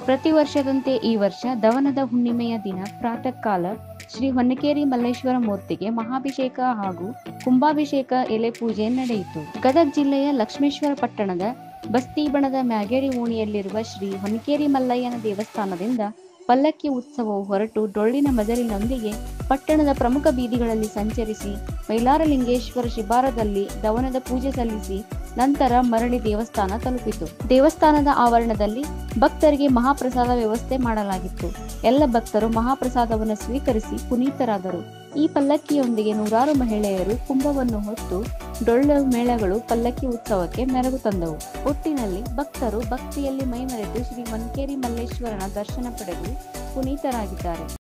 ಪ್ರತಿ ವರ್ಷದಂತೆ ಈ ವರ್ಷ ದವನದ ಹುಣ್ಣಿಮೆಯ ದಿನ ಪ್ರಾತಃ ಕಾಲ ಶ್ರೀ ಹೊನ್ನಕೇರಿ ಮಲ್ಲೇಶ್ವರ ಮೂರ್ತಿಗೆ ಮಹಾಭಿಷೇಕ ಹಾಗೂ ಕುಂಭಾಭಿಷೇಕ ಎಲೆ ಪೂಜೆ ನಡೆಯಿತು ಗದಗ ಜಿಲ್ಲೆಯ ಲಕ್ಷ್ಮೇಶ್ವರ ಪಟ್ಟಣದ ಬಸ್ತಿ ಬಣದ ಮ್ಯಾಗೇರಿ ಓಣಿಯಲ್ಲಿರುವ ಶ್ರೀ ಹೊನ್ನಕೇರಿ ಮಲ್ಲಯ್ಯನ ದೇವಸ್ಥಾನದಿಂದ ಪಲ್ಲಕ್ಕಿ ಉತ್ಸವವು ಹೊರಟು ಡೊಳ್ಳಿನ ಮಜಲಿನೊಂದಿಗೆ ಪಟ್ಟಣದ ಪ್ರಮುಖ ಬೀದಿಗಳಲ್ಲಿ ಸಂಚರಿಸಿ ಮೈಲಾರಲಿಂಗೇಶ್ವರ ಶಿಬಾರದಲ್ಲಿ ದವನದ ಪೂಜೆ ಸಲ್ಲಿಸಿ ನಂತರ ಮರಳಿ ದೇವಸ್ಥಾನ ತಲುಪಿತು ದೇವಸ್ಥಾನದ ಆವರಣದಲ್ಲಿ ಭಕ್ತರಿಗೆ ಮಹಾಪ್ರಸಾದ ವ್ಯವಸ್ಥೆ ಮಾಡಲಾಗಿತ್ತು ಎಲ್ಲ ಭಕ್ತರು ಮಹಾಪ್ರಸಾದವನ್ನು ಸ್ವೀಕರಿಸಿ ಪುನೀತರಾದರು ಈ ಪಲ್ಲಕ್ಕಿಯೊಂದಿಗೆ ನೂರಾರು ಮಹಿಳೆಯರು ಕುಂಭವನ್ನು ಹೊತ್ತು ಡೊಳ್ಳು ಮೇಳಗಳು ಪಲ್ಲಕ್ಕಿ ಉತ್ಸವಕ್ಕೆ ಮೆರಗು ತಂದವು ಒಟ್ಟಿನಲ್ಲಿ ಭಕ್ತರು ಭಕ್ತಿಯಲ್ಲಿ ಮೈಮರೆತು ಶ್ರೀ ಹೊನ್ಕೇರಿ ಮಲ್ಲೇಶ್ವರನ ದರ್ಶನ ಪಡೆದು ಪುನೀತರಾಗಿದ್ದಾರೆ